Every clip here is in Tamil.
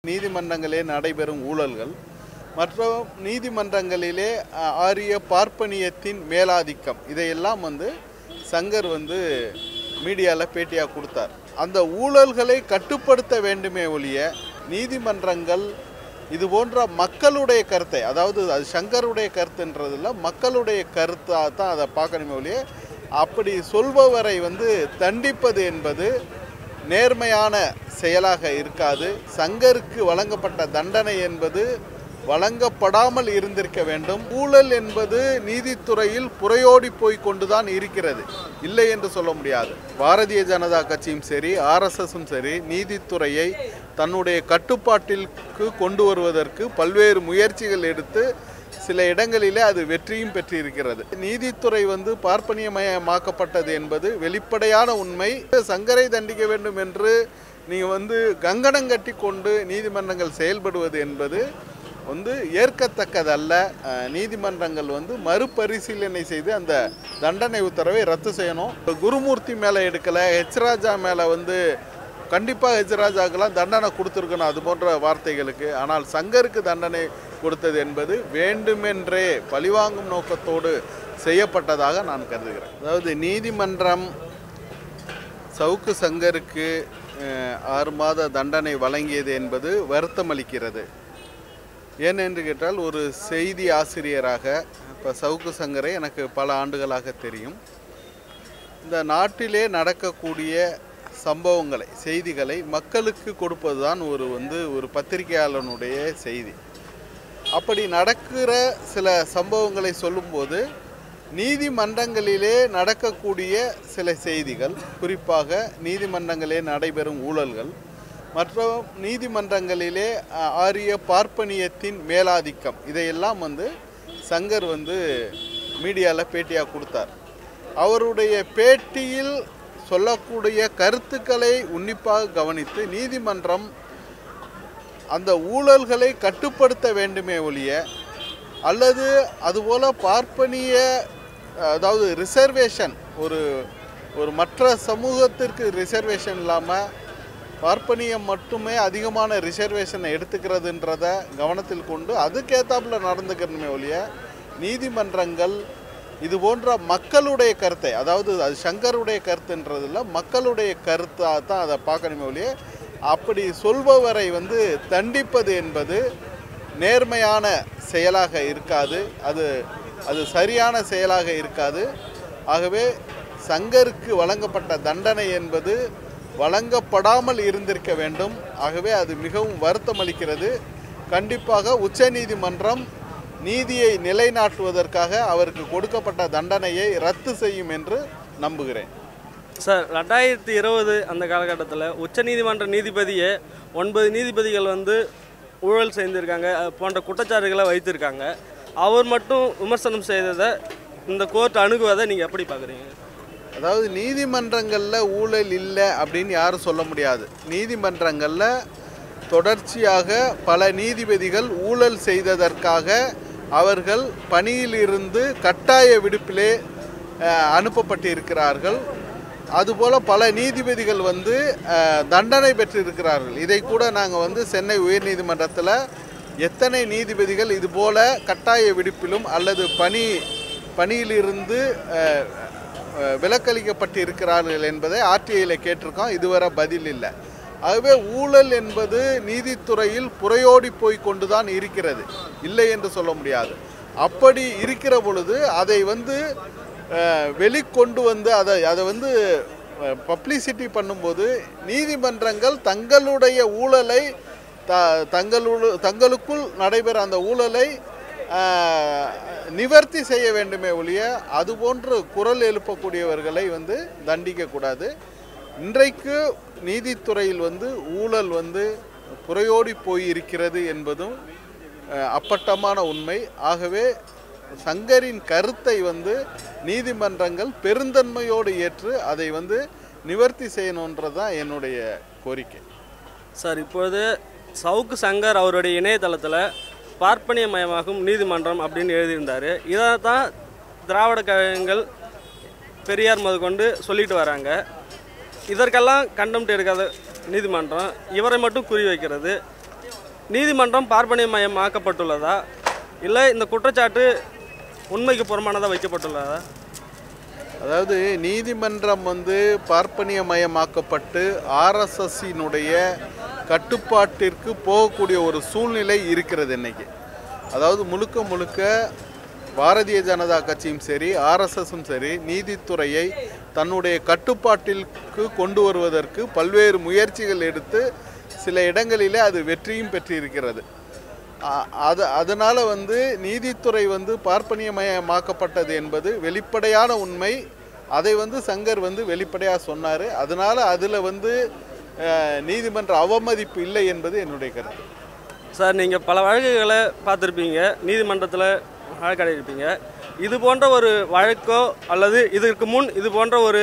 நீதிமன்றங்களிலே நடைபெறும் ஊழல்கள் மற்றும் நீதிமன்றங்களிலே அஹ், ஆரிய பார்ப்பனியத்தின் மேலாதிக்கம் இதையெல்லாம் வந்து சங்கர் வந்து மீடியாவில் பேட்டியாக கொடுத்தார் அந்த ஊழல்களை கட்டுப்படுத்த வேண்டுமே ஒழிய நீதிமன்றங்கள் இது போன்ற மக்களுடைய கருத்தை அதாவது அது சங்கருடைய கருத்துன்றதில்ல மக்களுடைய கருத்தாக தான் அதை பார்க்கணுமே ஒழிய அப்படி சொல்பவரை வந்து தண்டிப்பது என்பது நேர்மையான செயலாக இருக்காது சங்கருக்கு வழங்கப்பட்ட தண்டனை என்பது வழங்கப்படாமல் இருந்திருக்க வேண்டும் ஊழல் என்பது நீதித்துறையில் புறையோடி போய் கொண்டுதான் இருக்கிறது இல்லை என்று சொல்ல முடியாது பாரதிய ஜனதா கட்சியும் சரி ஆர்எஸ்எஸும் சரி நீதித்துறையை தன்னுடைய கட்டுப்பாட்டிற்கு கொண்டு வருவதற்கு பல்வேறு முயற்சிகள் எடுத்து சில இடங்களிலே அது வெற்றியும் பெற்றிருக்கிறது நீதித்துறை வந்து பார்ப்பனியமயமாக்கப்பட்டது என்பது வெளிப்படையான உண்மை சங்கரை தண்டிக்க வேண்டும் என்று நீங்கள் வந்து கங்கணம் கட்டி கொண்டு நீதிமன்றங்கள் செயல்படுவது என்பது வந்து ஏற்கத்தக்கதல்ல அஹ், நீதிமன்றங்கள் வந்து மறுபரிசீலனை செய்து அந்த தண்டனை உத்தரவை ரத்து செய்யணும் இப்ப குருமூர்த்தி மேலே எடுக்கலை ஹெச் ராஜா மேலே வந்து கண்டிப்பாக ஹெச் ராஜாக்கெல்லாம் தண்டனை கொடுத்துருக்கணும் அது போன்ற வார்த்தைகளுக்கு ஆனால் சங்கருக்கு தண்டனை கொடுத்தது என்பது வேண்டுமென்றே பழிவாங்கும் நோக்கத்தோடு செய்யப்பட்டதாக நான் கருதுகிறேன் அதாவது நீதிமன்றம் சவுக்கு சங்கருக்கு அஹ், ஆறு மாத தண்டனை வழங்கியது என்பது வருத்தமளிக்கிறது ஏனென்று கேட்டால் ஒரு செய்தி ஆசிரியராக இப்போ சவுக்கு சங்கரை எனக்கு பல ஆண்டுகளாக தெரியும் இந்த நாட்டிலே நடக்கக்கூடிய சம்பவங்களை செய்திகளை மக்களுக்கு கொடுப்பது தான் ஒரு வந்து ஒரு பத்திரிகையாளனுடைய செய்தி அப்படி நடக்கிற சில சம்பவங்களை சொல்லும்போது நீதிமன்றங்களிலே நடக்கக்கூடிய சில செய்திகள் குறிப்பாக நீதிமன்றங்களிலே நடைபெறும் ஊழல்கள் மற்றும் நீதிமன்றங்களிலே அஹ், ஆரிய பார்ப்பனியத்தின் மேலாதிக்கம் இதையெல்லாம் வந்து சங்கர் வந்து மீடியாவில் பேட்டியாக கொடுத்தார் அவருடைய பேட்டியில் சொல்லக்கூடிய கருத்துக்களை உன்னிப்பாக கவனித்து நீதிமன்றம் அந்த ஊழல்களை கட்டுப்படுத்த வேண்டுமே ஒழிய அல்லது அதுபோல பார்ப்பனிய அதாவது ரிசர்வேஷன் ஒரு ஒரு மற்ற சமூகத்திற்கு ரிசர்வேஷன் இல்லாமல் பார்ப்பனியம் மட்டுமே அதிகமான ரிசர்வேஷனை எடுத்துக்கிறதுன்றத கவனத்தில் கொண்டு அதுக்கேத்தாப்புல நடந்துக்கணுமே ஒழிய நீதிமன்றங்கள் இது போன்ற மக்களுடைய கருத்தை அதாவது அது சங்கருடைய கருத்துன்றதில்ல மக்களுடைய கருத்தாக தான் அதை பார்க்கணுமே ஒழிய அப்படி சொல்பவரை வந்து தண்டிப்பது என்பது நேர்மையான செயலாக இருக்காது அது அது சரியான செயலாக இருக்காது ஆகவே சங்கருக்கு வழங்கப்பட்ட தண்டனை என்பது வழங்கப்படாமல் இருந்திருக்க வேண்டும் ஆகவே அது மிகவும் வருத்தமளிக்கிறது கண்டிப்பாக உச்சநீதிமன்றம் நீதியை நிலைநாட்டுவதற்காக அவருக்கு கொடுக்கப்பட்ட தண்டனையை ரத்து செய்யும் என்று நம்புகிறேன் சார் ரெண்டாயிரத்தி இருபது அந்த காலகட்டத்தில் உச்சநீதிமன்ற நீதிபதியே ஒன்பது நீதிபதிகள் வந்து ஊழல் செய்திருக்காங்க அது போன்ற குற்றச்சாட்டுகளை வைத்திருக்காங்க அவர் மட்டும் விமர்சனம் செய்ததை இந்த கோர்ட் அணுகுவதை நீங்கள் எப்படி பார்க்குறீங்க அதாவது நீதிமன்றங்களில் ஊழல் இல்லை அப்படின்னு யாரும் சொல்ல முடியாது நீதிமன்றங்களில் தொடர்ச்சியாக பல நீதிபதிகள் ஊழல் செய்ததற்காக அவர்கள் பணியிலிருந்து கட்டாய விடுப்பிலே அஹ், அனுப்பப்பட்டிருக்கிறார்கள் அதுபோல் பல நீதிபதிகள் வந்து அஹ், தண்டனை பெற்றிருக்கிறார்கள் இதை கூட நாங்கள் வந்து சென்னை உயர்நீதிமன்றத்தில் எத்தனை நீதிபதிகள் இதுபோல கட்டாய விடுப்பிலும் அல்லது பணி பணியிலிருந்து அஹ், அஹ், விலக்களிக்கப்பட்டு இருக்கிறார்கள் என்பதை ஆர்டிஐயில் கேட்டிருக்கோம் இதுவரை பதில் இல்லை ஆகவே ஊழல் என்பது நீதித்துறையில் புறையோடி போய் கொண்டுதான் இருக்கிறது இல்லை என்று சொல்ல முடியாது அப்படி இருக்கிற பொழுது அதை வந்து அஹ், வெளிக்கொண்டு வந்து அதை அதை வந்து பப்ளிசிட்டி பண்ணும்போது நீதிமன்றங்கள் தங்களுடைய ஊழலை த தங்களு தங்களுக்குள் நடைபெற அந்த ஊழலை ஆஹ், நிவர்த்தி செய்ய வேண்டுமே ஒழிய அதுபோன்று குரல் எழுப்பக்கூடியவர்களை வந்து தண்டிக்கக்கூடாது இன்றைக்கு நீதித்துறையில் வந்து ஊழல் வந்து புறையோடி போயிருக்கிறது என்பதும் அஹ், அப்பட்டமான உண்மை ஆகவே சங்கரின் கருத்தை வந்து நீதிமன்றங்கள் பெருந்தன்மையோடு ஏற்று அதை வந்து நிவர்த்தி செய்யணுன்றது தான் என்னுடைய கோரிக்கை சார் இப்பொழுது சவுக்கு சங்கர் அவருடைய இணையதளத்தில் பார்ப்பனியமயமாகும் நீதிமன்றம் அப்படின்னு எழுதியிருந்தார் இதை தான் திராவிட கழகங்கள் பெரியார் முதற்கொண்டு சொல்லிட்டு வராங்க இதற்கெல்லாம் கண்டம்ட்டு எடுக்காத நீதிமன்றம் இவரை மட்டும் குறி வைக்கிறது நீதிமன்றம் பார்ப்பனியமயமாக்கப்பட்டுள்ளதா இல்லை இந்த குற்றச்சாட்டு உண்மைக்கு புறமானதாக வைக்கப்பட்டுள்ளதா அதாவது நீதிமன்றம் வந்து பார்ப்பனியமயமாக்கப்பட்டு ஆர்எஸ்எஸ்ஸினுடைய கட்டுப்பாட்டிற்கு போகக்கூடிய ஒரு சூழ்நிலை இருக்கிறது இன்னைக்கு அதாவது முழுக்க முழுக்க பாரதிய ஜனதா கட்சியும் சரி ஆர்எஸ்எஸும் சரி நீதித்துறையை தன்னுடைய கட்டுப்பாட்டிற்கு கொண்டு வருவதற்கு பல்வேறு முயற்சிகள் எடுத்து சில இடங்களிலே அது வெற்றியும் பெற்றிருக்கிறது அ- அது அதனால் வந்து நீதித்துறை வந்து பார்ப்பனியமயமாக்கப்பட்டது என்பது வெளிப்படையான உண்மை அதை வந்து சங்கர் வந்து வெளிப்படையாக சொன்னார் அதனால் அதில் வந்து அஹ், நீதிமன்ற அவமதிப்பு இல்லை என்பது என்னுடைய கருத்து சார் நீங்கள் பல வழக்குகளை பார்த்துருப்பீங்க நீதிமன்றத்தில் வழக்காடியிருப்பீங்க இது போன்ற ஒரு வழக்கோ அல்லது இதற்கு முன் இது போன்ற ஒரு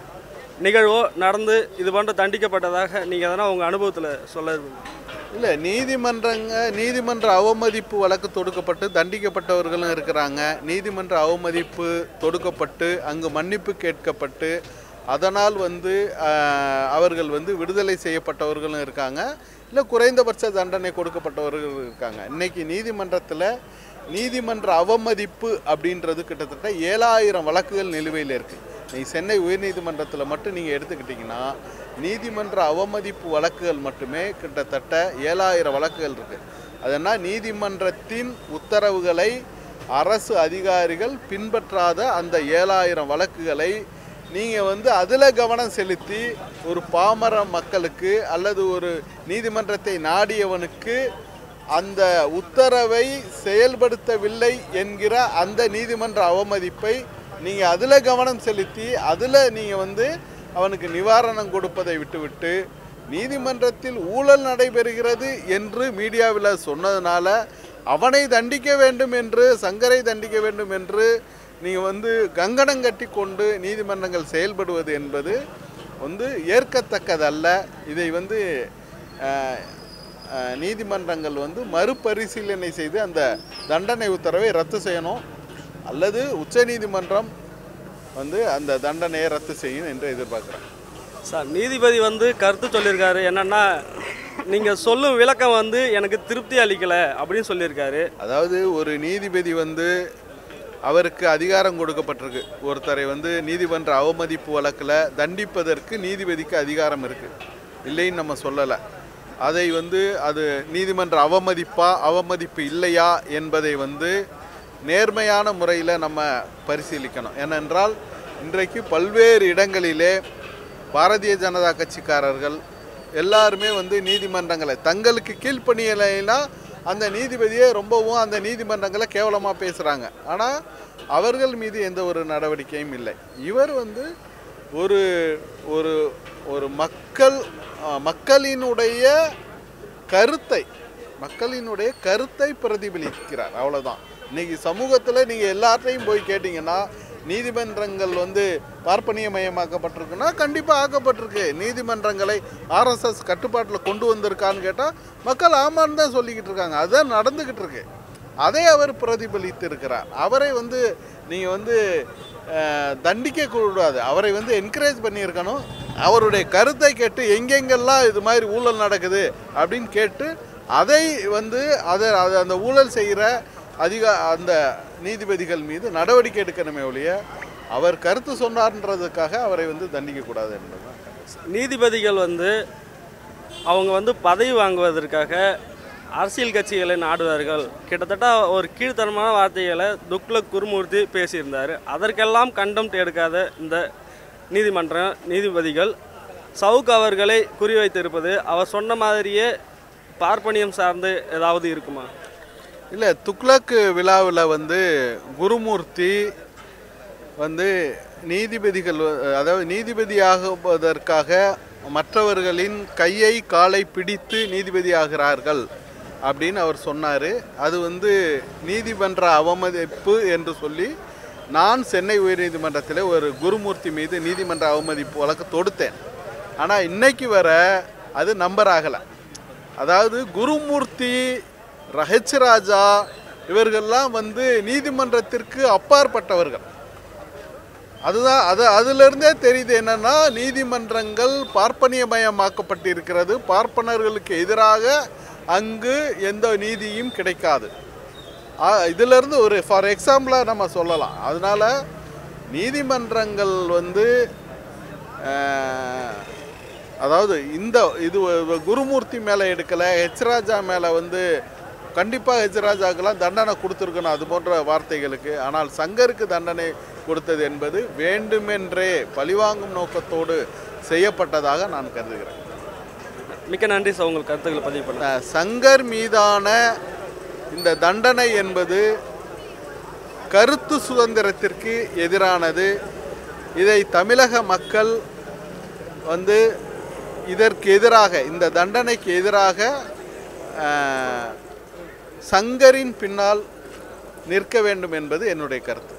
நிகழ்வோ நடந்து இது போன்ற தண்டிக்கப்பட்டதாக நீங்கள் எதனா உங்கள் அனுபவத்தில் சொல்ல விரும்புங்க. இல்லை நீதிமன்றங்க நீதிமன்ற அவமதிப்பு வழக்கு தொடுக்கப்பட்டு தண்டிக்கப்பட்டவர்களும் இருக்கிறாங்க நீதிமன்ற அவமதிப்பு தொடுக்கப்பட்டு அங்கு மன்னிப்பு கேட்கப்பட்டு அதனால் வந்து ஆஹ், அவர்கள் வந்து விடுதலை செய்யப்பட்டவர்களும் இருக்காங்க இல்லை குறைந்தபட்ச தண்டனை கொடுக்கப்பட்டவர்கள் இருக்காங்க இன்னைக்கு நீதிமன்றத்தில் நீதிமன்ற அவமதிப்பு அப்படின்றது கிட்டத்தட்ட ஏழாயிரம் வழக்குகள் நிலுவையில் இருக்குது நீ சென்னை உயர்நீதிமன்றத்தில் மட்டும் நீங்கள் எடுத்துக்கிட்டிங்கன்னா நீதிமன்ற அவமதிப்பு வழக்குகள் மட்டுமே கிட்டத்தட்ட ஏழாயிரம் வழக்குகள் இருக்குது அதனால் நீதிமன்றத்தின் உத்தரவுகளை அரசு அதிகாரிகள் பின்பற்றாத அந்த ஏழாயிரம் வழக்குகளை நீங்கள் வந்து அதில் கவனம் செலுத்தி ஒரு பாமர மக்களுக்கு அல்லது ஒரு நீதிமன்றத்தை நாடியவனுக்கு அந்த உத்தரவை செயல்படுத்தவில்லை என்கிற அந்த நீதிமன்ற அவமதிப்பை நீங்கள் அதில் கவனம் செலுத்தி அதில் நீங்கள் வந்து அவனுக்கு நிவாரணம் கொடுப்பதை விட்டுவிட்டு நீதிமன்றத்தில் ஊழல் நடைபெறுகிறது என்று மீடியாவில் சொன்னதுனால அவனை தண்டிக்க வேண்டும் என்று சங்கரை தண்டிக்க வேண்டும் என்று நீங்கள் வந்து கங்கணம் கட்டி கொண்டு நீதிமன்றங்கள் செயல்படுவது என்பது வந்து ஏற்கத்தக்கதல்ல இதை வந்து அஹ், அஹ், நீதிமன்றங்கள் வந்து மறுபரிசீலனை செய்து அந்த தண்டனை உத்தரவை ரத்து செய்யணும் அல்லது உச்சநீதிமன்றம் வந்து அந்த தண்டனையை ரத்து செய்யும் என்று எதிர்பார்க்குறேன் சார் நீதிபதி வந்து கருத்து சொல்லியிருக்காரு என்னன்னா நீங்கள் சொல்லும் விளக்கம் வந்து எனக்கு திருப்தி அளிக்கலை அப்படின்னு சொல்லியிருக்காரு அதாவது ஒரு நீதிபதி வந்து அவருக்கு அதிகாரம் கொடுக்கப்பட்டிருக்கு ஒருத்தரை வந்து நீதிமன்ற அவமதிப்பு வழக்கில் தண்டிப்பதற்கு நீதிபதிக்கு அதிகாரம் இருக்குது இல்லைன்னு நம்ம சொல்லலை அதை வந்து அது நீதிமன்ற அவமதிப்பா அவமதிப்பு இல்லையா என்பதை வந்து நேர்மையான முறையில் நம்ம பரிசீலிக்கணும் ஏனென்றால் இன்றைக்கு பல்வேறு இடங்களிலே பாரதிய ஜனதா கட்சிக்காரர்கள் எல்லாருமே வந்து நீதிமன்றங்களை தங்களுக்கு கீழ்ப்பணியலைனா அந்த நீதிபதியே ரொம்பவும் அந்த நீதிமன்றங்களை கேவலமாக பேசுகிறாங்க ஆனால் அவர்கள் மீது எந்த ஒரு நடவடிக்கையும் இல்லை இவர் வந்து ஒரு ஒரு ஒரு மக்கள் அஹ், மக்களினுடைய கருத்தை மக்களினுடைய கருத்தை பிரதிபலிக்கிறார் அவ்வளவுதான் இன்னைக்கு சமூகத்தில் நீங்கள் எல்லார்ட்டையும் போய் கேட்டிங்கன்னா நீதிமன்றங்கள் வந்து பார்ப்பனியமயமாக்கப்பட்டிருக்குன்னா கண்டிப்பாக ஆக்கப்பட்டிருக்கு நீதிமன்றங்களை ஆர்எஸ்எஸ் கட்டுப்பாட்டில் கொண்டு வந்திருக்கான்னு கேட்டால் மக்கள் ஆமான்னு தான் சொல்லிக்கிட்டு இருக்காங்க அதுதான் நடந்துக்கிட்டு இருக்கு அதை அவர் பிரதிபலித்து இருக்கிறார் அவரை வந்து நீங்கள் வந்து அஹ், தண்டிக்க கூடாது அவரை வந்து என்கரேஜ் பண்ணியிருக்கணும் அவருடைய கருத்தை கேட்டு எங்கெங்கெல்லாம் இது மாதிரி ஊழல் நடக்குது அப்படின்னு கேட்டு அதை வந்து அதை அதை அந்த ஊழல் செய்கிற அதிக அந்த நீதிபதிகள் மீது நடவடிக்கை எடுக்கணுமே ஒழிய அவர் கருத்து சொன்னார்ன்றதுக்காக அவரை வந்து தண்டிக்கக்கூடாது என்பதுதான் நீதிபதிகள் வந்து அவங்க வந்து பதவி வாங்குவதற்காக அரசியல் கட்சிகளை நாடுவார்கள் கிட்டத்தட்ட ஒரு கீழ்த்தரமான வார்த்தைகளை துக்ளக் குருமூர்த்தி பேசியிருந்தார் அதற்கெல்லாம் கண்டம் எடுக்காத இந்த நீதிமன்ற நீதிபதிகள் சவுக் அவர்களை குறிவைத்திருப்பது அவர் சொன்ன மாதிரியே பார்ப்பனியம் சார்ந்து ஏதாவது இருக்குமா இல்லை துக்ளக் விழாவில் வந்து குருமூர்த்தி வந்து நீதிபதிகள் வ- அதாவது நீதிபதியாகுவதற்காக மற்றவர்களின் கையை காலை பிடித்து நீதிபதி ஆகிறார்கள் அப்படின்னு அவர் சொன்னார் அது வந்து நீதிமன்ற அவமதிப்பு என்று சொல்லி நான் சென்னை உயர்நீதிமன்றத்தில் ஒரு குருமூர்த்தி மீது நீதிமன்ற அவமதிப்பு வழக்கு தொடுத்தேன் ஆனால் இன்னைக்கு வர அது நம்பர் ஆகலை அதாவது குருமூர்த்தி ரஹச் ராஜா இவர்கள்லாம் வந்து நீதிமன்றத்திற்கு அப்பாற்பட்டவர்கள் அதுதான் அது அதிலிருந்தே தெரியுது என்னன்னா நீதிமன்றங்கள் பார்ப்பனியமயமாக்கப்பட்டிருக்கிறது பார்ப்பனர்களுக்கு எதிராக அங்கு எந்த நீதியும் கிடைக்காது ஆ, இதிலிருந்து ஒரு ஃபார் எக்ஸாம்பிளாக நம்ம சொல்லலாம் அதனால நீதிமன்றங்கள் வந்து அஹ், அதாவது இந்த இது ஒ- குருமூர்த்தி மேலே எடுக்கலை ஹெச் ராஜா மேலே வந்து கண்டிப்பாக ஹெச் ராஜாக்கெல்லாம் தண்டனை கொடுத்துருக்கணும் அது போன்ற வார்த்தைகளுக்கு ஆனால் சங்கருக்கு தண்டனை கொடுத்தது என்பது வேண்டுமென்றே பழிவாங்கும் நோக்கத்தோடு செய்யப்பட்டதாக நான் கருதுகிறேன் மிக்க நன்றி சார் உங்கள் கருத்துக்களை பதிவு பண்ண அஹ், சங்கர் மீதான இந்த தண்டனை என்பது கருத்து சுதந்திரத்திற்கு எதிரானது இதை தமிழக மக்கள் வந்து இதற்கு எதிராக இந்த தண்டனைக்கு எதிராக அஹ், சங்கரின் பின்னால் நிற்க வேண்டும் என்பது என்னுடைய கருத்து